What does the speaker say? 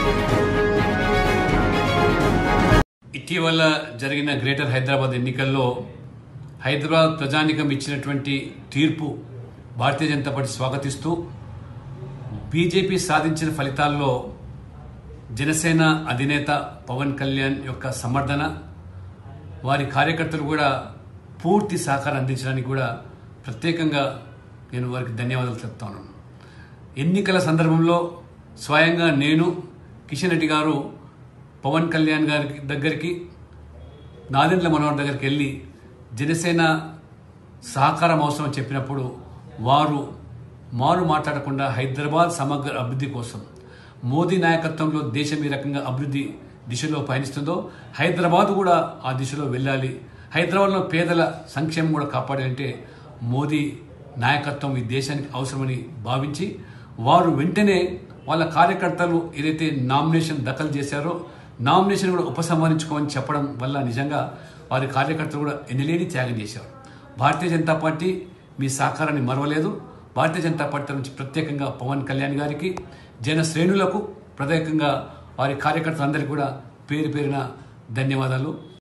ఇటీవల జరిగిన గ్రేటర్ హైదరాబాద్ ఎన్నికల్లో హైదరాబాద్ ప్రజానికం ఇచ్చినటువంటి తీర్పు భారతీయ జనతా పార్టీ స్వాగతిస్తూ బీజేపీ సాధించిన ఫలితాల్లో జనసేన అధినేత పవన్ కళ్యాణ్ యొక్క సమర్థన వారి కార్యకర్తలు కూడా పూర్తి సహకారం అందించడానికి కూడా ప్రత్యేకంగా నేను వారికి ధన్యవాదాలు చెప్తాను ఎన్నికల సందర్భంలో స్వయంగా నేను కిషన్ రెడ్డి గారు పవన్ కళ్యాణ్ గారి దగ్గరికి నాదెండ్ల మనోహర్ దగ్గరికి వెళ్ళి జనసేన సహకారం అవసరం అని చెప్పినప్పుడు వారు మారు మాట్లాడకుండా హైదరాబాద్ సమగ్ర అభివృద్ధి కోసం మోదీ నాయకత్వంలో దేశం ఈ రకంగా అభివృద్ధి దిశలో పయనిస్తుందో హైదరాబాద్ కూడా ఆ దిశలో వెళ్ళాలి హైదరాబాద్లో పేదల సంక్షేమం కూడా కాపాడాలంటే మోదీ నాయకత్వం ఈ దేశానికి అవసరమని భావించి వారు వెంటనే వాళ్ళ కార్యకర్తలు ఏదైతే నామినేషన్ దఖలు చేశారో నామినేషన్ కూడా ఉపసంహరించుకోమని చెప్పడం వల్ల నిజంగా వారి కార్యకర్తలు కూడా ఎన్నలేని త్యాగం చేశారు భారతీయ జనతా పార్టీ మీ సహకారాన్ని మరవలేదు భారతీయ జనతా పార్టీ నుంచి ప్రత్యేకంగా పవన్ కళ్యాణ్ గారికి జన శ్రేణులకు ప్రత్యేకంగా వారి కార్యకర్తలందరికీ కూడా పేరు పేరున ధన్యవాదాలు